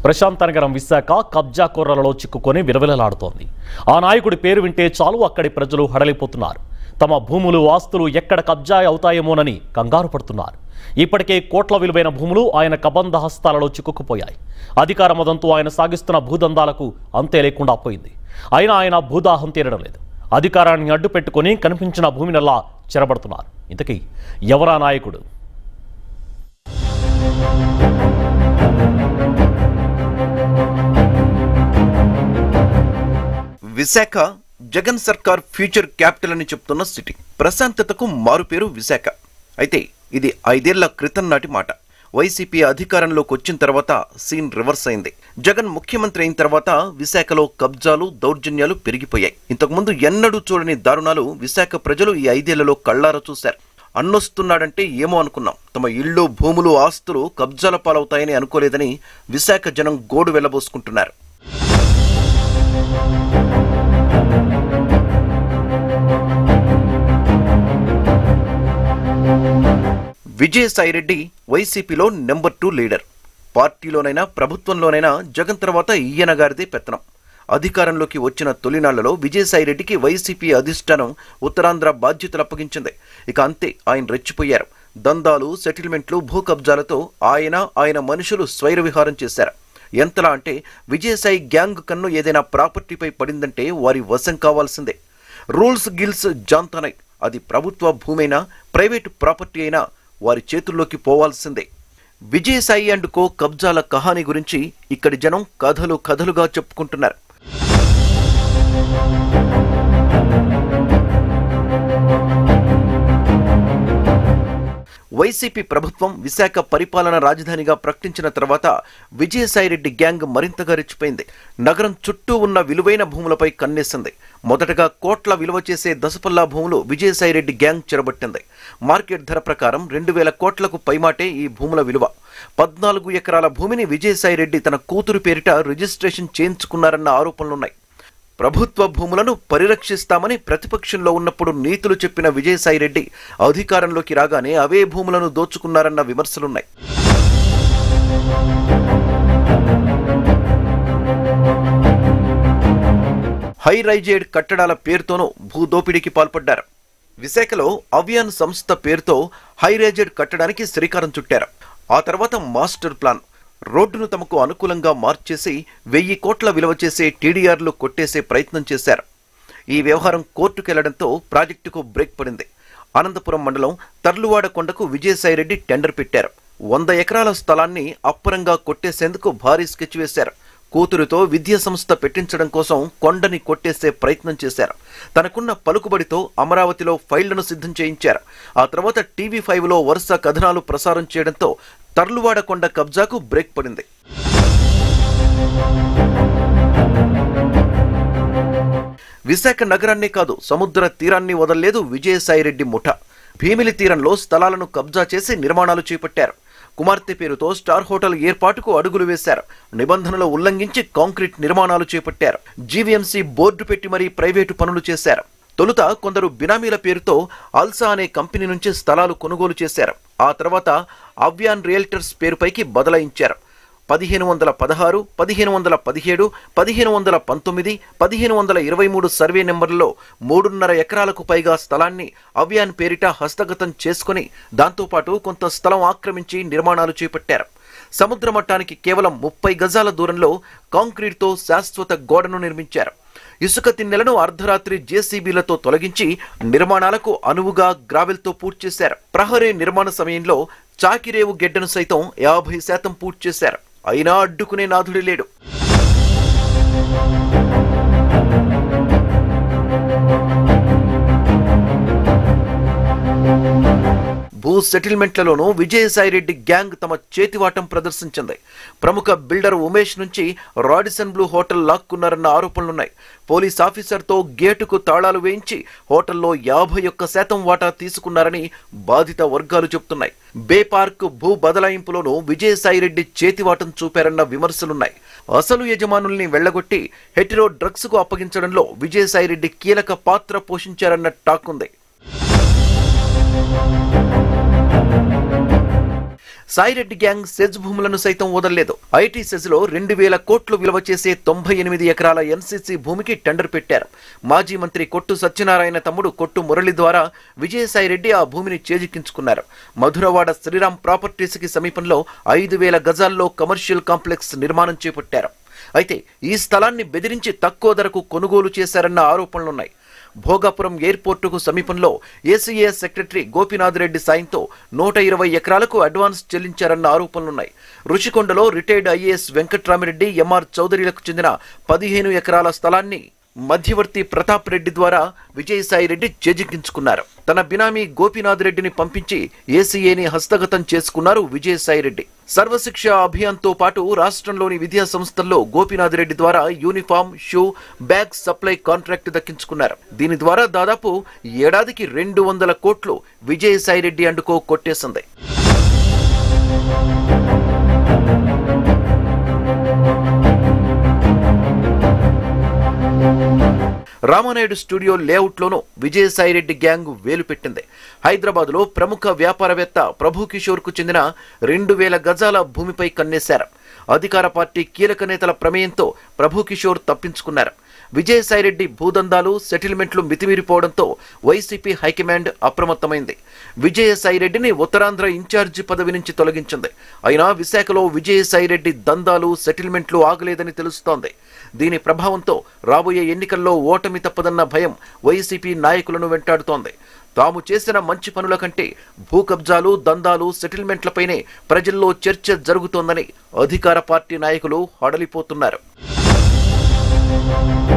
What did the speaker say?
ప్రశాంతనగరం విశాఖ కబ్జా కొర్రలలో చిక్కుకొని విరవిలలాడుతోంది ఆ నాయకుడి పేరు వింటే చాలు అక్కడి ప్రజలు హడలిపోతున్నారు తమ భూములు ఆస్తులు ఎక్కడ కబ్జా అవుతాయేమోనని కంగారు పడుతున్నారు ఇప్పటికే కోట్ల విలువైన భూములు ఆయన కబంధ హస్తాలలో చిక్కుకుపోయాయి అధికార మదంతో ఆయన సాగిస్తున్న భూదందాలకు అంతే లేకుండా పోయింది అయినా ఆయన భూదాహం తీరడం లేదు అధికారాన్ని అడ్డు పెట్టుకొని కనిపించిన భూమినల్లా చెరబడుతున్నారు ఇంతకీ ఎవరా నాయకుడు విశాఖ జగన్ సర్కార్ ఫ్యూచర్ క్యాపిటల్ అని చెప్తున్న సిటీ ప్రశాంతతకు మారుపేరు విశాఖ అయితే ఇది ఐదేళ్ల క్రితం నాటి మాట వైసీపీ అధికారంలోకి వచ్చిన తర్వాత సీన్ రివర్స్ అయింది జగన్ ముఖ్యమంత్రి అయిన తర్వాత విశాఖలో కబ్జాలు దౌర్జన్యాలు పెరిగిపోయాయి ఇంతకుముందు ఎన్నడూ చూడని దారుణాలు విశాఖ ప్రజలు ఈ ఐదేళ్లలో కళ్ళారా చూశారు అన్నొస్తున్నాడంటే ఏమో అనుకున్నాం తమ ఇళ్ళు భూములు ఆస్తులు కబ్జాల పాలవుతాయని అనుకోలేదని విశాఖ జనం గోడు వెళ్లబోసుకుంటున్నారు విజయసాయిరెడ్డి వైసీపీలో నెంబర్ టూ లీడర్ పార్టీలోనైనా ప్రభుత్వంలోనైనా జగన్ తర్వాత ఈయన గారిదే పెత్తనం అధికారంలోకి వచ్చిన తొలినాళ్లలో విజయసాయిరెడ్డికి వైసీపీ అధిష్టానం ఉత్తరాంధ్ర బాధ్యతలు అప్పగించింది ఇక అంతే ఆయన రెచ్చిపోయారు దందాలు సెటిల్మెంట్లు భూ కబ్జాలతో ఆయన ఆయన మనుషులు స్వైర విహారం చేశారు ఎంతలా అంటే విజయసాయి గ్యాంగ్ కన్ను ఏదైనా ప్రాపర్టీపై పడిందంటే వారి వశం కావాల్సిందే రూల్స్ గిల్స్ జాంతనై అది ప్రభుత్వ భూమైనా ప్రైవేటు ప్రాపర్టీ అయినా వారి చేతుల్లోకి పోవాల్సిందే విజయసాయి అండ్ కో కబ్జాల కహాని గురించి ఇక్కడి జనం కథలు కథలుగా చెప్పుకుంటున్నారు వైసీపీ ప్రభుత్వం విశాఖ పరిపాలన రాజధానిగా ప్రకటించిన తర్వాత విజయసాయిరెడ్డి గ్యాంగ్ మరింతగా రెచ్చిపోయింది నగరం చుట్టూ ఉన్న విలువైన భూములపై కన్నేసింది మొదటగా కోట్ల విలువ చేసే దశపల్లా భూములు విజయసాయిరెడ్డి గ్యాంగ్ చెరబట్టింది మార్కెట్ ధర ప్రకారం రెండు వేల కోట్లకు పైమాటే ఈ భూముల విలువ పద్నాలుగు ఎకరాల భూమిని విజయసాయిరెడ్డి తన కూతురు పేరిట రిజిస్ట్రేషన్ చేయించుకున్నారన్న ఆరోపణలున్నాయి ప్రభుత్వ భూములను పరిరక్షిస్తామని ప్రతిపక్షంలో ఉన్నప్పుడు నీతులు చెప్పిన విజయసాయిరెడ్డి అధికారంలోకి రాగానే అవే భూములను దోచుకున్నారన్న విమర్శలున్నాయి హై రైజేడ్ కట్టడాల పేరుతోనూ భూదోపిడీకి పాల్పడ్డారు విశాఖలో అవియాన్ సంస్థ పేరుతో హై రైజెడ్ కట్టడానికి శ్రీకారం చుట్టారు ఆ తర్వాత మాస్టర్ ప్లాన్ రోడ్డును తమకు అనుకూలంగా మార్చేసి వెయ్యి కోట్ల విలువ చేసే టీడీఆర్లు కొట్టేసే ప్రయత్నం చేశారు ఈ వ్యవహారం కోర్టుకెళ్లడంతో ప్రాజెక్టుకు బ్రేక్ పడింది అనంతపురం మండలం తర్లువాడ కొండకు విజయసాయిరెడ్డి టెండర్ పెట్టారు వంద ఎకరాల స్థలాన్ని అప్పరంగా కొట్టేసేందుకు భారీ స్కెచ్ వేశారు కూతురుతో విద్యా సంస్థ పెట్టించడం కోసం కొండని కొట్టేసే ప్రయత్నం చేశారు తనకున్న పలుకుబడితో అమరావతిలో ఫైళ్లను సిద్ధం చేయించారు ఆ తర్వాత టీవీ ఫైవ్లో వరుస కథనాలు ప్రసారం చేయడంతో తర్లువాడ కొండ కబ్జాకు బ్రేక్ పడింది విశాఖ నగరాన్నే కాదు సముద్ర తీరాన్ని వదల్లేదు విజయసాయిరెడ్డి ముఠ భీమిలి తీరంలో స్థలాలను కబ్జా చేసి నిర్మాణాలు చేపట్టారు కుమార్తె పేరుతో స్టార్ హోటల్ ఏర్పాటుకు అడుగులు వేశారు నిబంధనలు ఉల్లంఘించి కాంక్రీట్ నిర్మాణాలు చేపట్టారు జీవీఎంసీ బోర్డు పెట్టి మరీ ప్రైవేటు పనులు చేశారు తొలుత కొందరు బినామీల పేరుతో అల్సా అనే కంపెనీ నుంచి స్థలాలు కొనుగోలు చేశారు ఆ తర్వాత అవ్యాన్ రియల్టర్స్ పేరుపైకి బదలాయించారు పదిహేను వందల పదహారు పదిహేను వందల పదిహేడు పదిహేను వందల పంతొమ్మిది పదిహేను వందల ఇరవై మూడు సర్వే నెంబర్లలో మూడున్నర ఎకరాలకు పైగా స్థలాన్ని అవ్యాన్ పేరిట హస్తగతం చేసుకుని దాంతోపాటు కొంత స్థలం ఆక్రమించి నిర్మాణాలు చేపట్టారు సముద్ర మట్టానికి కేవలం ముప్పై గజాల దూరంలో కాంక్రీట్తో శాశ్వత గోడను నిర్మించారు ఇసుక తిన్నెలను అర్ధరాత్రి జేసీబీలతో తొలగించి నిర్మాణాలకు అనువుగా గ్రావెల్తో పూర్తి చేశారు ప్రహరీ నిర్మాణ సమయంలో చాకిరేవు గెడ్డను సైతం యాభై శాతం పూర్తి చేశారు అయినా అడ్డుకునే నాథుడి లేడు భూ సెటిల్మెంట్లలోనూ విజయసాయిరెడ్డి గ్యాంగ్ తమ చేతివాటం ప్రదర్శించింది ప్రముఖ బిల్డర్ ఉమేష్ నుంచి రాడిసన్ బ్లూ హోటల్ లాక్కున్నారన్న ఆరోపణలున్నాయి పోలీస్ ఆఫీసర్తో గేటుకు తాళాలు వేయించి హోటల్లో యాభై ఒక్క శాతం వాటా తీసుకున్నారని బాధిత వర్గాలు చెబుతున్నాయి బే పార్క్ భూ బదలాయింపులోనూ విజయసాయిరెడ్డి చేతివాటం చూపారన్న విమర్శలున్నాయి అసలు యజమానుల్ని వెళ్లగొట్టి హెటిరో డ్రగ్స్ కు అప్పగించడంలో విజయసాయిరెడ్డి కీలక పాత్ర పోషించారన్న టాక్ ఉంది సాయిరెడ్డి గ్యాంగ్ సెజ్ భూములను సైతం వదలలేదు ఐటీ సెజ్ లో రెండు వేల కోట్లు విలువ చేసే తొంభై ఎనిమిది ఎకరాల ఎన్సీసీ భూమికి టెండర్ పెట్టారు మాజీ మంత్రి కొట్టు సత్యనారాయణ తమ్ముడు కొట్టు మురళి ద్వారా విజయసాయిరెడ్డి ఆ భూమిని చేజిక్కించుకున్నారు మధురవాడ శ్రీరామ్ ప్రాపర్టీస్ కి సమీపంలో ఐదు వేల గజాల్లో కమర్షియల్ కాంప్లెక్స్ నిర్మాణం చేపట్టారు అయితే ఈ స్థలాన్ని బెదిరించి తక్కువ ధరకు కొనుగోలు చేశారన్న ఆరోపణలున్నాయి భోగాపురం ఎయిర్పోర్టుకు సమీపంలో ఏసీఏ సెక్రటరీ గోపీనాథ్ రెడ్డి సాయంతో నూట ఇరవై ఎకరాలకు advance చెల్లించారన్న ఆరోపణలున్నాయి రుషికొండలో retired IAS Venkatramireddy MR చౌదరిలకు చెందిన పదిహేను ఎకరాల స్థలాన్ని మధ్యవర్తి ప్రతాప్ రెడ్డి ద్వారా విజయసాయి రెడ్డి చేజిక్కించుకున్నారు తన బినామీ గోపీనాథ్ రెడ్డిని పంపించి ఏసీఏని హస్తగతం చేసుకున్నారు విజయసాయి రెడ్డి సర్వశిక్ష అభియాన్తో పాటు రాష్ట్రంలోని విద్యా సంస్థల్లో గోపీనాథ్ రెడ్డి ద్వారా uniform shoe bag supply contract దక్కించుకున్నారు దీని ద్వారా దాదాపు ఏడాదికి రెండు వందల కోట్లు విజయసాయి రెడ్డి అండుకో కొట్టేసింది రామానాయుడు స్టూడియో లేఅవుట్లోనూ విజయసాయిరెడ్డి గ్యాంగ్ వేలు పెట్టింది హైదరాబాద్లో ప్రముఖ వ్యాపారవేత్త ప్రభు కిషోర్కు చెందిన రెండు వేల గజాల భూమిపై కన్నేశారు అధికార పార్టీ కీలక నేతల ప్రమేయంతో ప్రభు కిషోర్ తప్పించుకున్నారు Vijayasai Reddy భూదందాలు సెటిల్మెంట్లు మితిమీరిపోవడంతో YCP high command అప్రమత్తమైంది విజయసాయిరెడ్డిని Uttarandhra incharge పదవి నుంచి తొలగించింది అయినా విశాఖలో విజయసాయిరెడ్డి దందాలు సెటిల్మెంట్లు ఆగలేదని తెలుస్తోంది దీని ప్రభావంతో రాబోయే ఎన్నికల్లో ఓటమి తప్పదన్న భయం వైసీపీ నాయకులను వెంటాడుతోంది తాము చేసిన మంచి పనుల కంటే భూ కబ్జాలు దందాలు సెటిల్మెంట్లపైనే ప్రజల్లో చర్చ జరుగుతోందని అధికార పార్టీ నాయకులు హడలిపోతున్నారు